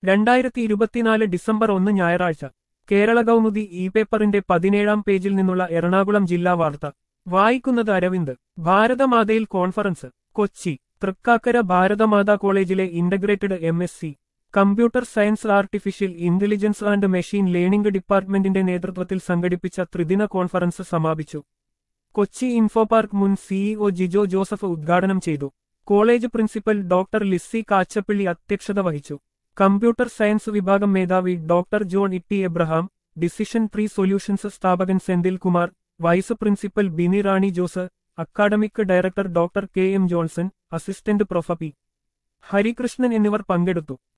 രണ്ടായിരത്തി ഇരുപത്തിനാല് ഡിസംബർ ഒന്ന് ഞായറാഴ്ച കേരള കൗമുദി ഇ പേപ്പറിന്റെ പതിനേഴാം പേജിൽ നിന്നുള്ള എറണാകുളം ജില്ലാ വാർത്ത വായിക്കുന്നത് അരവിന്ദ് ഭാരതമാതയിൽ കോൺഫറൻസ് കൊച്ചി തൃക്കാക്കര ഭാരതമാതാ കോളേജിലെ integrated M S C computer science artificial intelligence and machine learning ഡിപ്പാർട്ട്മെന്റിന്റെ നേതൃത്വത്തിൽ സംഘടിപ്പിച്ച ത്രിദിന കോൺഫറൻസ് സമാപിച്ചു കൊച്ചി ഇൻഫോ പാർക്ക് മുൻ സിഇഒ ജിജോ ജോസഫ് ഉദ്ഘാടനം ചെയ്തു college principal doctor Lissy Kachappilly അധ്യക്ഷത വഹിച്ചു കമ്പ്യൂട്ടർ സയൻസ് വിഭാഗം മേധാവി doctor John Itty Abraham decision tree solutions സ്ഥാപകൻ Senthil Kumar vice principal Bini Rani Jose academic director doctor K M Johnson assistant prof P Harikrishnan എന്നിവർ പങ്കെടുത്തു